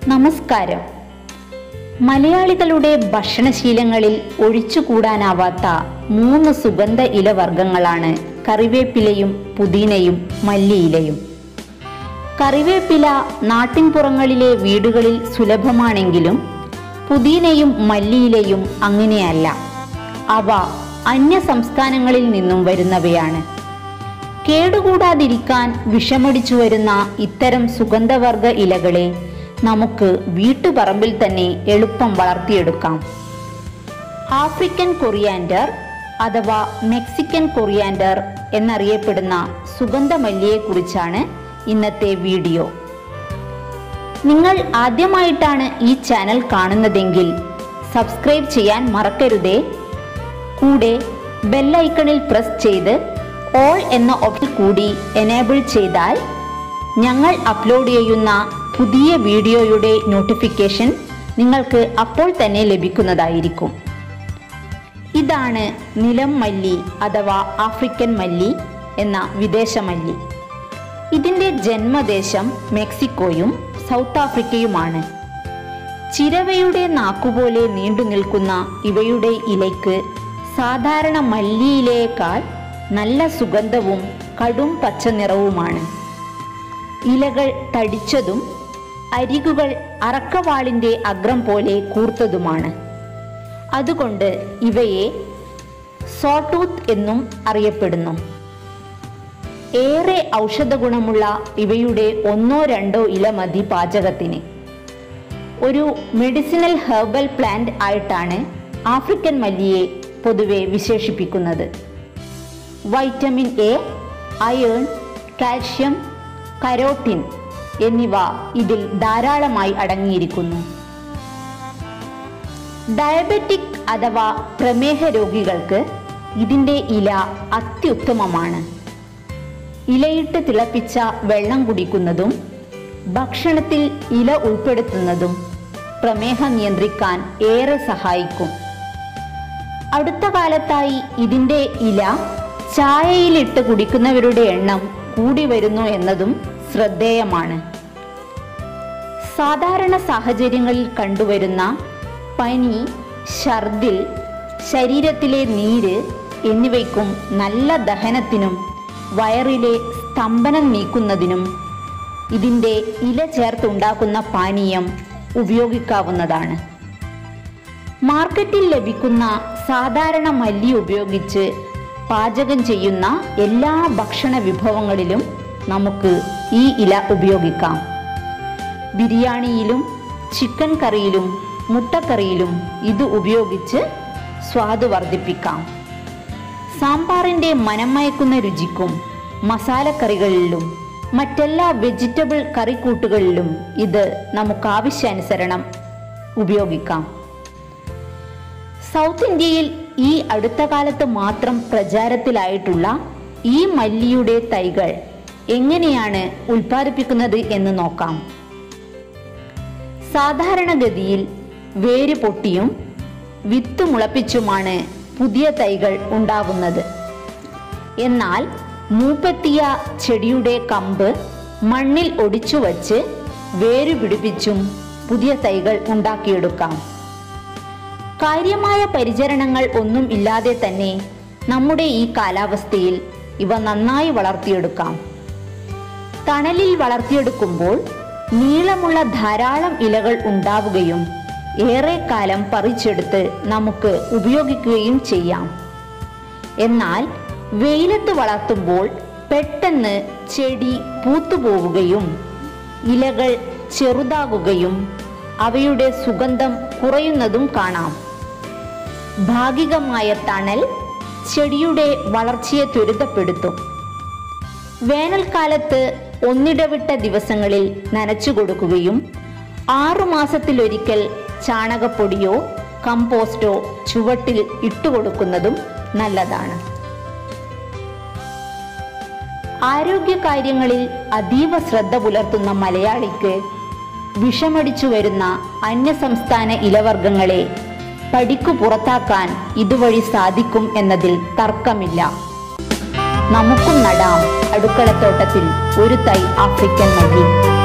നമസ്കാരം മലയാളികളുടെ ഭക്ഷണശീലങ്ങളിൽ ഒഴിച്ചുകൂടാനാവാത്ത മൂന്ന് സുഗന്ധ ഇലവർഗ്ഗങ്ങളാണ് കറിവേപ്പിലയും പുതിനയും മല്ലിയിലയും കറിവേപ്പില നാട്ടിൻപുറങ്ങളിലെ വീടുകളിൽ സുലഭമാണെങ്കിലും പുതിനയും മല്ലിയിലയും അങ്ങനെയല്ല അവ അന്യ സംസ്ഥാനങ്ങളിൽ നിന്നും വരുന്നവയാണ് കേടുകൂടാതിരിക്കാൻ വിഷമടിച്ചു വരുന്ന ഇത്തരം സുഗന്ധവർഗ ഇലകളെ നമുക്ക് വീട്ടുപറമ്പിൽ തന്നെ എളുപ്പം വളർത്തിയെടുക്കാം ആഫ്രിക്കൻ കൊറിയാൻഡർ അഥവാ മെക്സിക്കൻ കൊറിയാൻഡർ എന്നറിയപ്പെടുന്ന സുഗന്ധമല്ലിയെക്കുറിച്ചാണ് ഇന്നത്തെ വീഡിയോ നിങ്ങൾ ആദ്യമായിട്ടാണ് ഈ ചാനൽ കാണുന്നതെങ്കിൽ സബ്സ്ക്രൈബ് ചെയ്യാൻ മറക്കരുതേ കൂടെ ബെല്ലൈക്കണിൽ പ്രസ് ചെയ്ത് ഓൾ എന്ന ഓപ്ഷൻ കൂടി എനേബിൾ ചെയ്താൽ ഞങ്ങൾ അപ്ലോഡ് ചെയ്യുന്ന പുതിയ വീഡിയോയുടെ നോട്ടിഫിക്കേഷൻ നിങ്ങൾക്ക് അപ്പോൾ തന്നെ ലഭിക്കുന്നതായിരിക്കും ഇതാണ് നിലം മല്ലി അഥവാ ആഫ്രിക്കൻ മല്ലി എന്ന വിദേശ മല്ലി ഇതിൻ്റെ ജന്മദേശം മെക്സിക്കോയും സൗത്ത് ആഫ്രിക്കയുമാണ് ചിരവയുടെ നാക്കുപോലെ നീണ്ടു നിൽക്കുന്ന ഇവയുടെ ഇലയ്ക്ക് സാധാരണ മല്ലിയിലേക്കാൾ നല്ല സുഗന്ധവും കടും പച്ച നിറവുമാണ് ഇലകൾ തടിച്ചതും അരികുകൾ അറക്കവാളിൻ്റെ അഗ്രം പോലെ കൂർത്തതുമാണ് അതുകൊണ്ട് ഇവയെ സോട്ടൂത്ത് എന്നും അറിയപ്പെടുന്നു ഏറെ ഔഷധ ഗുണമുള്ള ഇവയുടെ ഒന്നോ രണ്ടോ ഇല മതി പാചകത്തിന് ഒരു മെഡിസിനൽ ഹെർബൽ പ്ലാന്റ് ആയിട്ടാണ് ആഫ്രിക്കൻ മല്ലിയെ പൊതുവെ വിശേഷിപ്പിക്കുന്നത് vitamin A iron calcium carotene എന്നിവ ഇതിൽ ധാരാളമായി അടങ്ങിയിരിക്കുന്നു ഡയബറ്റിക് അഥവാ പ്രമേഹ രോഗികൾക്ക് ഇതിൻ്റെ ഇല അത്യുത്തമമാണ് ഇലയിട്ട് തിളപ്പിച്ച വെള്ളം കുടിക്കുന്നതും ഭക്ഷണത്തിൽ ഇല ഉൾപ്പെടുത്തുന്നതും പ്രമേഹം നിയന്ത്രിക്കാൻ ഏറെ സഹായിക്കും അടുത്ത കാലത്തായി ഇതിൻ്റെ ഇല ചായയിലിട്ട് കുടിക്കുന്നവരുടെ എണ്ണം കൂടി വരുന്നു എന്നതും ശ്രദ്ധേയമാണ് സാധാരണ സാഹചര്യങ്ങളിൽ കണ്ടുവരുന്ന പനി ഛർദിൽ ശരീരത്തിലെ നീര് എന്നിവയ്ക്കും നല്ല ദഹനത്തിനും വയറിലെ സ്തംഭനം നീക്കുന്നതിനും ഇതിൻ്റെ ഇല ചേർത്തുണ്ടാക്കുന്ന പാനീയം ഉപയോഗിക്കാവുന്നതാണ് മാർക്കറ്റിൽ ലഭിക്കുന്ന സാധാരണ മല്ലി ഉപയോഗിച്ച് പാചകം ചെയ്യുന്ന എല്ലാ ഭക്ഷണ വിഭവങ്ങളിലും നമുക്ക് ഈ ഇല ഉപയോഗിക്കാം ബിരിയാണിയിലും ചിക്കൻ കറിയിലും മുട്ടക്കറിയിലും ഇത് ഉപയോഗിച്ച് സ്വാദ് വർദ്ധിപ്പിക്കാം സാമ്പാറിൻ്റെ മനമയക്കുന്ന രുചിക്കും മസാലക്കറികളിലും മറ്റെല്ലാ വെജിറ്റബിൾ കറിക്കൂട്ടുകളിലും ഇത് നമുക്ക് ആവശ്യാനുസരണം ഉപയോഗിക്കാം സൗത്ത് ഇന്ത്യയിൽ ഈ അടുത്ത കാലത്ത് മാത്രം പ്രചാരത്തിലായിട്ടുള്ള ഈ മല്ലിയുടെ തൈകൾ എങ്ങനെയാണ് ഉൽപ്പാദിപ്പിക്കുന്നത് എന്ന് നോക്കാം സാധാരണഗതിയിൽ വേര് പൊട്ടിയും വിത്ത് മുളപ്പിച്ചുമാണ് പുതിയ തൈകൾ ഉണ്ടാവുന്നത് എന്നാൽ മൂപ്പെത്തിയ ചെടിയുടെ കമ്പ് മണ്ണിൽ ഒടിച്ചു വച്ച് വേര് പിടിപ്പിച്ചും പുതിയ തൈകൾ ഉണ്ടാക്കിയെടുക്കാം കാര്യമായ പരിചരണങ്ങൾ ഒന്നും ഇല്ലാതെ തന്നെ നമ്മുടെ ഈ കാലാവസ്ഥയിൽ ഇവ നന്നായി വളർത്തിയെടുക്കാം തണലിൽ വളർത്തിയെടുക്കുമ്പോൾ നീളമുള്ള ധാരാളം ഇലകൾ ഉണ്ടാവുകയും ഏറെക്കാലം പറിച്ചെടുത്ത് നമുക്ക് ഉപയോഗിക്കുകയും ചെയ്യാം എന്നാൽ വെയിലത്ത് വളർത്തുമ്പോൾ പെട്ടെന്ന് ചെടി പൂത്തുപോവുകയും ഇലകൾ ചെറുതാകുകയും അവയുടെ സുഗന്ധം കുറയുന്നതും കാണാം ഭാഗികമായ തണൽ ചെടിയുടെ വളർച്ചയെ ത്വരിതപ്പെടുത്തും വേനൽക്കാലത്ത് ഒന്നിടവിട്ട ദിവസങ്ങളിൽ നനച്ചു കൊടുക്കുകയും ആറുമാസത്തിലൊരിക്കൽ ചാണകപ്പൊടിയോ കമ്പോസ്റ്റോ ചുവട്ടിൽ ഇട്ടുകൊടുക്കുന്നതും നല്ലതാണ് ആരോഗ്യകാര്യങ്ങളിൽ അതീവ ശ്രദ്ധ പുലർത്തുന്ന മലയാളിക്ക് വിഷമടിച്ചു വരുന്ന അന്യസംസ്ഥാന ഇലവർഗങ്ങളെ പടിക്കു പുറത്താക്കാൻ ഇതുവഴി സാധിക്കും എന്നതിൽ തർക്കമില്ല നമുക്കും നടാം അടുക്കളത്തോട്ടത്തിൽ ഒരു തൈ ആഫ്രിക്കൻ മല്ലി